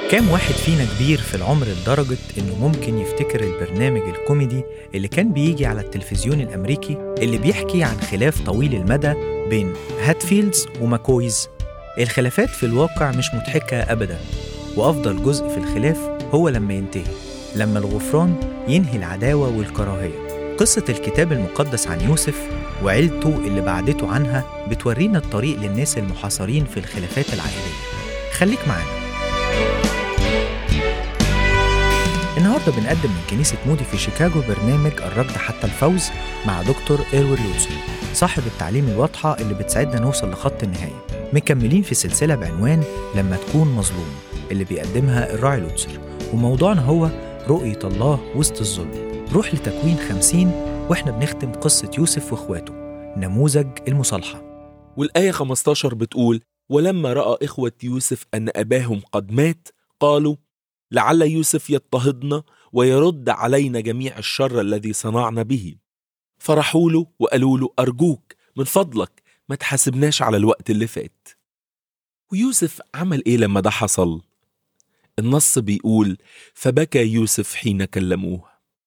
كام واحد فينا كبير في العمر لدرجة إنه ممكن يفتكر البرنامج الكوميدي اللي كان بيجي على التلفزيون الأمريكي اللي بيحكي عن خلاف طويل المدى بين هاتفيلدز وماكويز الخلافات في الواقع مش مضحكة أبدا وأفضل جزء في الخلاف هو لما ينتهي لما الغفران ينهي العداوة والكراهية قصة الكتاب المقدس عن يوسف وعيلته اللي بعدته عنها بتورينا الطريق للناس المحاصرين في الخلافات العائلية خليك معانا النهارده بنقدم من كنيسة مودي في شيكاغو برنامج الركض حتى الفوز مع دكتور إيروين لوتسون صاحب التعليم الواضحة اللي بتساعدنا نوصل لخط النهاية مكملين في سلسلة بعنوان لما تكون مظلوم اللي بيقدمها الراعي لوتسر وموضوعنا هو رؤية الله وسط الظلم روح لتكوين خمسين واحنا بنختم قصة يوسف واخواته نموذج المصالحة والآية 15 بتقول ولما رأى إخوة يوسف أن أباهم قد مات قالوا لعل يوسف يضطهدنا ويرد علينا جميع الشر الذي صنعنا به فرحوا له وقالوا له أرجوك من فضلك ما تحاسبناش على الوقت اللي فات ويوسف عمل إيه لما ده حصل؟ النص بيقول فبكى يوسف حين كلموه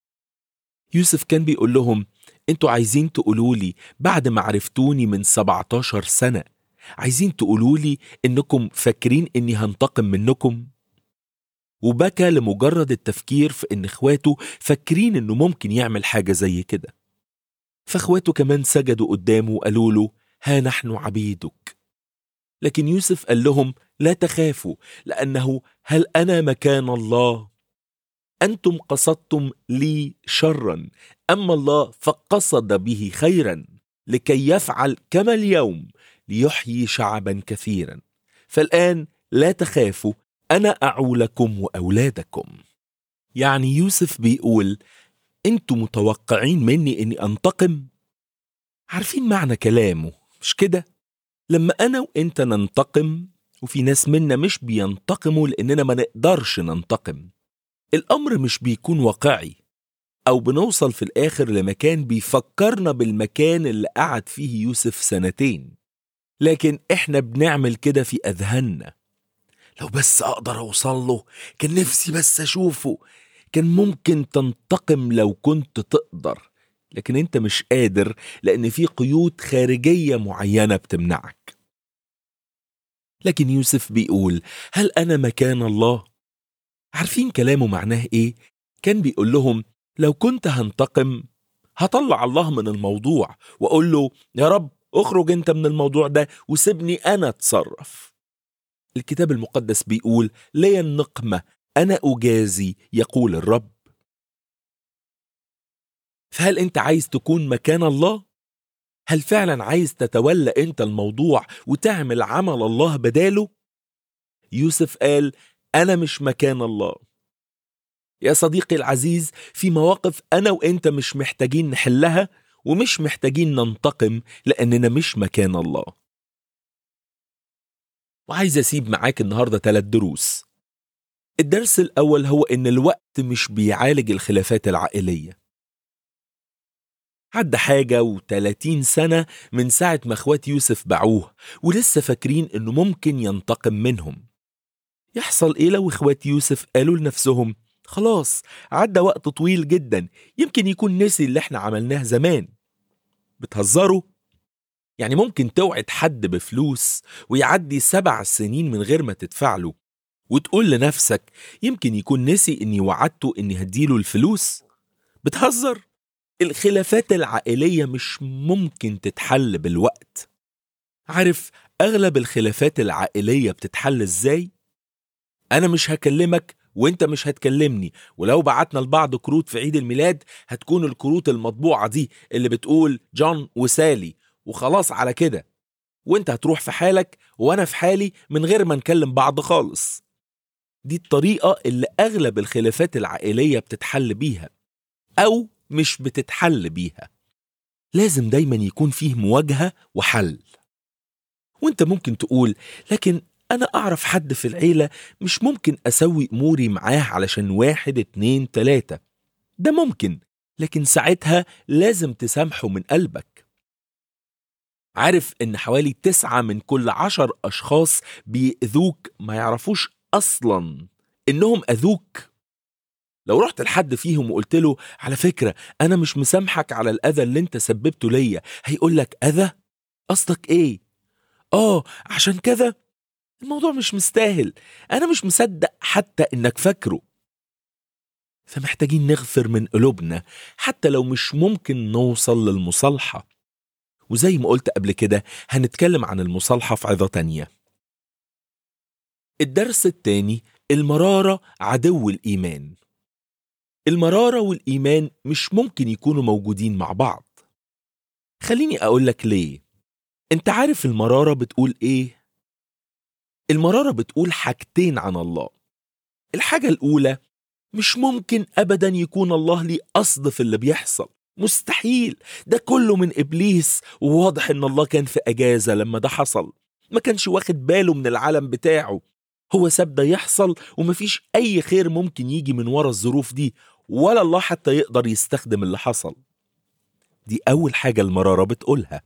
يوسف كان بيقول لهم انتوا عايزين تقولوا لي بعد ما عرفتوني من 17 سنة عايزين تقولوا لي انكم فاكرين اني هنتقم منكم وبكى لمجرد التفكير في ان اخواته فاكرين انه ممكن يعمل حاجة زي كده فاخواته كمان سجدوا قدامه وقالوا له ها نحن عبيدك لكن يوسف قال لهم لا تخافوا لانه هل انا مكان الله انتم قصدتم لي شرا اما الله فقصد به خيرا لكي يفعل كما اليوم ليحيي شعبا كثيرا فالان لا تخافوا انا اعولكم واولادكم يعني يوسف بيقول انتم متوقعين مني اني انتقم عارفين معنى كلامه مش كده لما انا وانت ننتقم وفي ناس منا مش بينتقموا لاننا ما نقدرش ننتقم الامر مش بيكون واقعي او بنوصل في الاخر لمكان بيفكرنا بالمكان اللي قعد فيه يوسف سنتين لكن احنا بنعمل كده في اذهاننا لو بس اقدر اوصل له كان نفسي بس اشوفه كان ممكن تنتقم لو كنت تقدر لكن انت مش قادر لان في قيود خارجيه معينه بتمنعك لكن يوسف بيقول هل انا مكان الله عارفين كلامه معناه ايه كان بيقول لهم لو كنت هنتقم هطلع الله من الموضوع واقول له يا رب اخرج انت من الموضوع ده وسيبني انا اتصرف الكتاب المقدس بيقول لي النقمه انا اجازي يقول الرب فهل انت عايز تكون مكان الله هل فعلا عايز تتولى انت الموضوع وتعمل عمل الله بداله يوسف قال انا مش مكان الله يا صديقي العزيز في مواقف انا وانت مش محتاجين نحلها ومش محتاجين ننتقم لاننا مش مكان الله وعايز اسيب معاك النهارده ثلاث دروس الدرس الاول هو ان الوقت مش بيعالج الخلافات العائليه عدى حاجة وتلاتين سنة من ساعة ما اخوات يوسف باعوه ولسه فاكرين انه ممكن ينتقم منهم يحصل ايه لو اخوات يوسف قالوا لنفسهم خلاص عدى وقت طويل جدا يمكن يكون نسي اللي احنا عملناه زمان بتهزروا يعني ممكن توعد حد بفلوس ويعدي سبع سنين من غير ما تدفع له وتقول لنفسك يمكن يكون نسي اني وعدته اني هديله الفلوس بتهزر الخلافات العائلية مش ممكن تتحل بالوقت عارف أغلب الخلافات العائلية بتتحل إزاي؟ أنا مش هكلمك وانت مش هتكلمني ولو بعتنا لبعض كروت في عيد الميلاد هتكون الكروت المطبوعة دي اللي بتقول جون وسالي وخلاص على كده وانت هتروح في حالك وانا في حالي من غير ما نكلم بعض خالص دي الطريقة اللي أغلب الخلافات العائلية بتتحل بيها أو مش بتتحل بيها لازم دايما يكون فيه مواجهة وحل وانت ممكن تقول لكن أنا أعرف حد في العيلة مش ممكن أسوي أموري معاه علشان واحد اتنين تلاتة ده ممكن لكن ساعتها لازم تسامحه من قلبك عارف إن حوالي تسعة من كل عشر أشخاص بيأذوك ما يعرفوش أصلا إنهم أذوك لو رحت لحد فيهم وقلت له على فكرة أنا مش مسامحك على الأذى اللي أنت سببته ليا هيقول لك أذى؟ قصدك إيه؟ آه عشان كذا الموضوع مش مستاهل أنا مش مصدق حتى إنك فاكره فمحتاجين نغفر من قلوبنا حتى لو مش ممكن نوصل للمصالحة وزي ما قلت قبل كده هنتكلم عن المصالحة في عظة تانية الدرس التاني المرارة عدو الإيمان المرارة والإيمان مش ممكن يكونوا موجودين مع بعض خليني أقولك ليه أنت عارف المرارة بتقول إيه؟ المرارة بتقول حاجتين عن الله الحاجة الأولى مش ممكن أبدا يكون الله ليه قصد في اللي بيحصل مستحيل ده كله من إبليس وواضح إن الله كان في أجازة لما ده حصل ما كانش واخد باله من العالم بتاعه هو ساب ده يحصل ومفيش أي خير ممكن يجي من ورا الظروف دي ولا الله حتى يقدر يستخدم اللي حصل دي أول حاجة المرارة بتقولها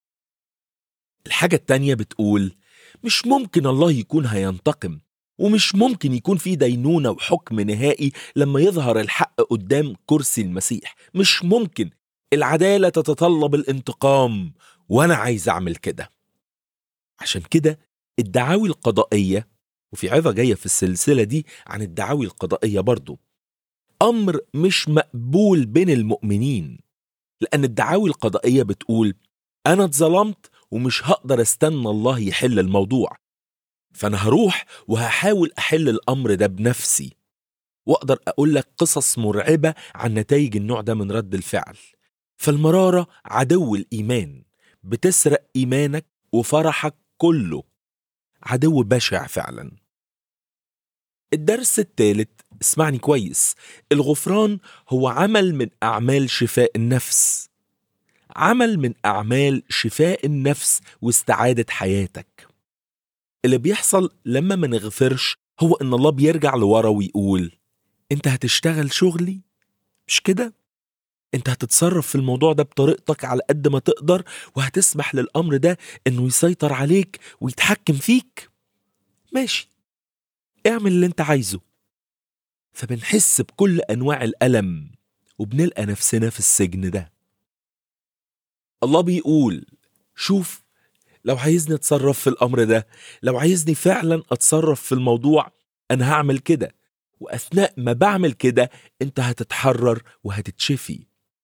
الحاجة التانية بتقول مش ممكن الله يكون هينتقم ومش ممكن يكون في دينونة وحكم نهائي لما يظهر الحق قدام كرسي المسيح مش ممكن العدالة تتطلب الانتقام وأنا عايز أعمل كده عشان كده الدعاوي القضائية وفي عظة جاية في السلسلة دي عن الدعاوي القضائية برضو أمر مش مقبول بين المؤمنين لأن الدعاوي القضائية بتقول أنا اتظلمت ومش هقدر استنى الله يحل الموضوع فأنا هروح وهحاول أحل الأمر ده بنفسي وأقدر أقول لك قصص مرعبة عن نتائج النوع ده من رد الفعل فالمرارة عدو الإيمان بتسرق إيمانك وفرحك كله عدو بشع فعلا الدرس الثالث اسمعني كويس الغفران هو عمل من أعمال شفاء النفس عمل من أعمال شفاء النفس واستعادة حياتك اللي بيحصل لما ما نغفرش هو إن الله بيرجع لورا ويقول أنت هتشتغل شغلي مش كده؟ أنت هتتصرف في الموضوع ده بطريقتك على قد ما تقدر وهتسمح للأمر ده إنه يسيطر عليك ويتحكم فيك ماشي اعمل اللي أنت عايزه فبنحس بكل أنواع الألم وبنلقى نفسنا في السجن ده الله بيقول شوف لو عايزني اتصرف في الامر ده لو عايزني فعلا اتصرف في الموضوع انا هعمل كده واثناء ما بعمل كده انت هتتحرر وهتتشفي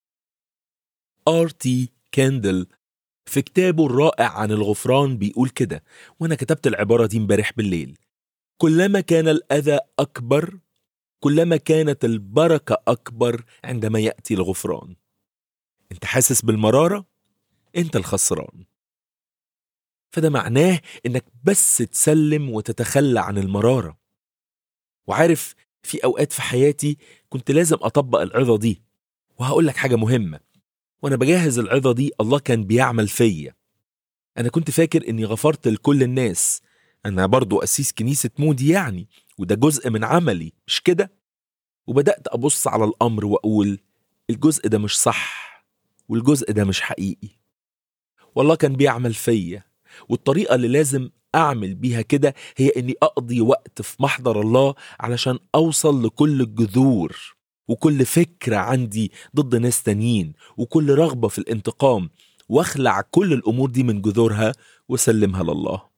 ار تي كاندل في كتابه الرائع عن الغفران بيقول كده وانا كتبت العباره دي امبارح بالليل كلما كان الاذى اكبر كلما كانت البركه اكبر عندما ياتي الغفران انت حاسس بالمراره انت الخسران فده معناه انك بس تسلم وتتخلى عن المراره وعارف في اوقات في حياتي كنت لازم اطبق العظه دي وهقول لك حاجه مهمه وانا بجهز العظه دي الله كان بيعمل فيا انا كنت فاكر اني غفرت لكل الناس انا برضو اسيس كنيسه مودي يعني وده جزء من عملي مش كده وبدات ابص على الامر واقول الجزء ده مش صح والجزء ده مش حقيقي والله كان بيعمل فيا والطريقة اللي لازم أعمل بيها كده هي إني أقضي وقت في محضر الله علشان أوصل لكل الجذور وكل فكرة عندي ضد ناس تانيين وكل رغبة في الانتقام واخلع كل الأمور دي من جذورها وسلمها لله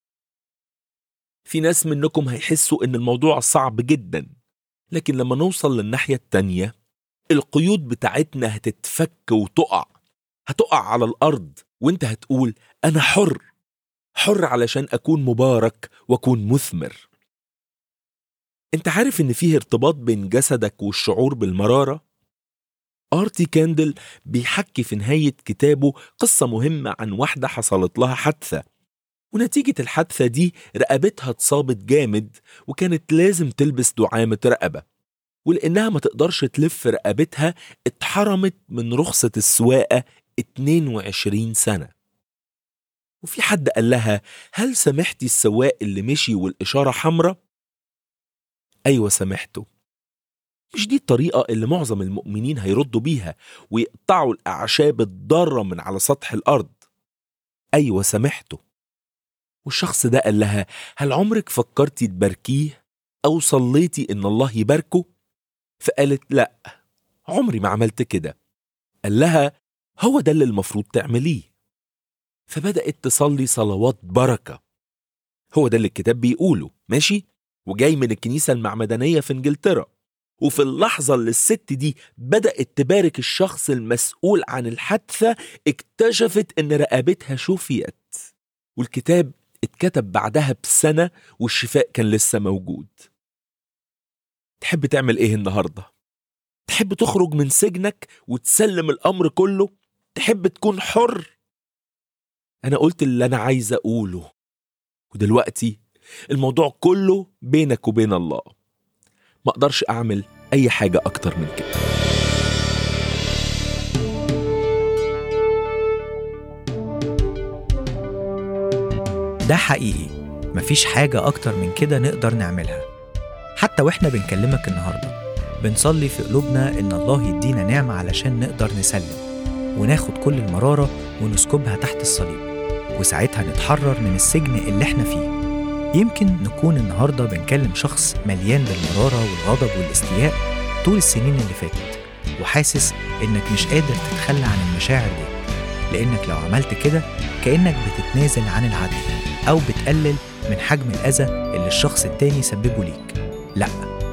في ناس منكم هيحسوا إن الموضوع صعب جدا لكن لما نوصل للناحية التانية القيود بتاعتنا هتتفك وتقع هتقع على الأرض وانت هتقول أنا حر حر علشان أكون مبارك وأكون مثمر انت عارف ان فيه ارتباط بين جسدك والشعور بالمرارة؟ آرتي كاندل بيحكي في نهاية كتابه قصة مهمة عن واحدة حصلت لها حادثة ونتيجة الحادثة دي رقبتها اتصابت جامد وكانت لازم تلبس دعامة رقبة ولأنها ما تقدرش تلف رقبتها اتحرمت من رخصة السواقة 22 سنة وفي حد قال لها هل سمحتي السواق اللي مشي والإشارة حمراء؟ أيوة سامحته مش دي الطريقة اللي معظم المؤمنين هيردوا بيها ويقطعوا الأعشاب الضارة من على سطح الأرض أيوة سامحته والشخص ده قال لها هل عمرك فكرتي تباركيه؟ أو صليتي إن الله يباركه؟ فقالت لأ عمري ما عملت كده قال لها هو ده اللي المفروض تعمليه فبدأت تصلي صلوات بركة هو ده اللي الكتاب بيقوله ماشي وجاي من الكنيسة المعمدانية في انجلترا وفي اللحظة اللي الست دي بدأت تبارك الشخص المسؤول عن الحادثة اكتشفت ان رقبتها شفيت والكتاب اتكتب بعدها بسنة والشفاء كان لسه موجود تحب تعمل ايه النهارده تحب تخرج من سجنك وتسلم الامر كله تحب تكون حر انا قلت اللي انا عايز اقوله ودلوقتي الموضوع كله بينك وبين الله ما اقدرش اعمل اي حاجه اكتر من كده ده حقيقي مفيش حاجة أكتر من كده نقدر نعملها حتى وإحنا بنكلمك النهاردة بنصلي في قلوبنا إن الله يدينا نعمة علشان نقدر نسلم وناخد كل المرارة ونسكبها تحت الصليب وساعتها نتحرر من السجن اللي إحنا فيه يمكن نكون النهاردة بنكلم شخص مليان بالمرارة والغضب والاستياء طول السنين اللي فاتت وحاسس إنك مش قادر تتخلى عن المشاعر دي لأنك لو عملت كده كأنك بتتنازل عن العدل أو بتقلل من حجم الأذى اللي الشخص التاني سببه ليك لأ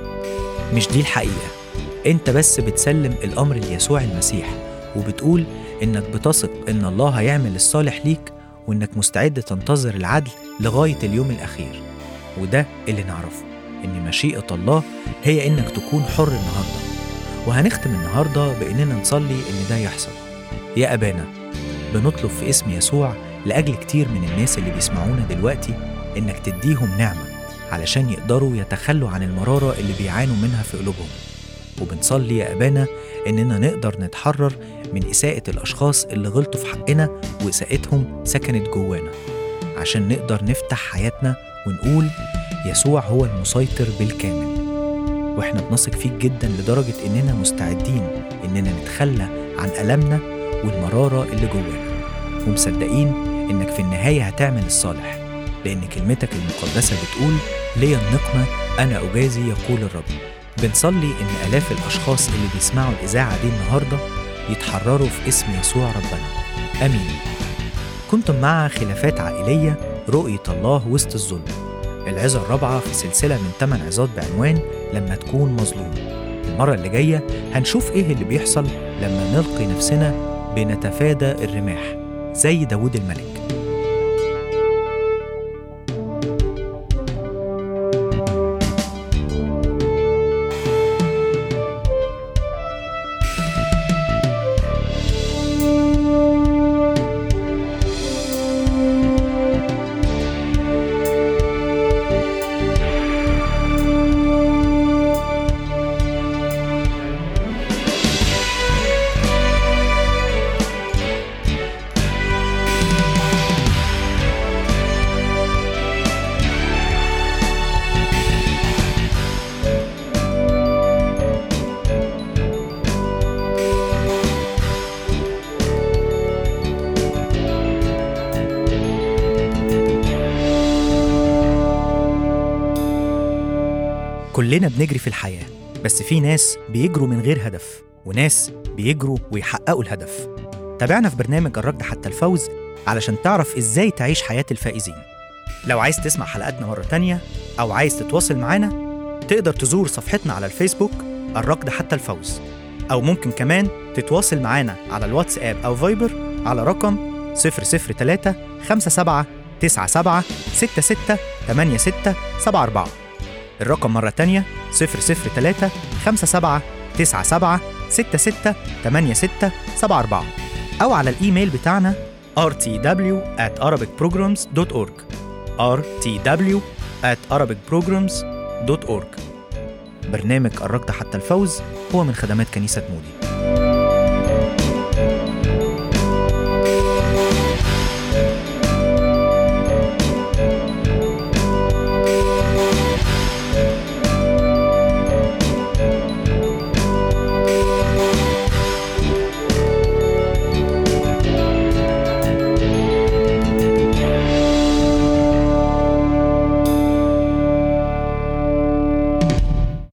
مش دي الحقيقة أنت بس بتسلم الأمر ليسوع المسيح وبتقول إنك بتثق إن الله هيعمل الصالح ليك وإنك مستعد تنتظر العدل لغاية اليوم الأخير وده اللي نعرفه إن مشيئة الله هي إنك تكون حر النهاردة وهنختم النهاردة بإننا نصلي إن ده يحصل يا أبانا بنطلب في اسم يسوع لأجل كتير من الناس اللي بيسمعونا دلوقتي إنك تديهم نعمة علشان يقدروا يتخلوا عن المرارة اللي بيعانوا منها في قلوبهم وبنصلي يا أبانا إننا نقدر نتحرر من إساءة الأشخاص اللي غلطوا في حقنا وإساءتهم سكنت جوانا عشان نقدر نفتح حياتنا ونقول يسوع هو المسيطر بالكامل واحنا بنثق فيك جدا لدرجة إننا مستعدين إننا نتخلى عن ألمنا والمرارة اللي جوانا ومصدقين إنك في النهاية هتعمل الصالح لأن كلمتك المقدسة بتقول لي النقمة أنا أجازي يقول الرب بنصلي إن آلاف الأشخاص اللي بيسمعوا الإذاعة دي النهاردة يتحرروا في اسم يسوع ربنا آمين كنتم مع خلافات عائلية رؤية الله وسط الظلم العظة الرابعة في سلسلة من 8 عظات بعنوان لما تكون مظلوم المرة اللي جاية هنشوف إيه اللي بيحصل لما نلقي نفسنا بنتفادى الرماح زي داود الملك كلنا بنجري في الحياة بس في ناس بيجروا من غير هدف وناس بيجروا ويحققوا الهدف تابعنا في برنامج الركض حتى الفوز علشان تعرف ازاي تعيش حياة الفائزين لو عايز تسمع حلقاتنا مرة تانية أو عايز تتواصل معانا تقدر تزور صفحتنا على الفيسبوك الركض حتى الفوز أو ممكن كمان تتواصل معانا على الواتساب أو فايبر على رقم 003 57 97 66 86 74 الرقم مرة تانية 003 57 97 66 86 74 أو على الإيميل بتاعنا rtw at arabicprograms.org rtw at arabicprograms.org برنامج الركض حتى الفوز هو من خدمات كنيسة مودي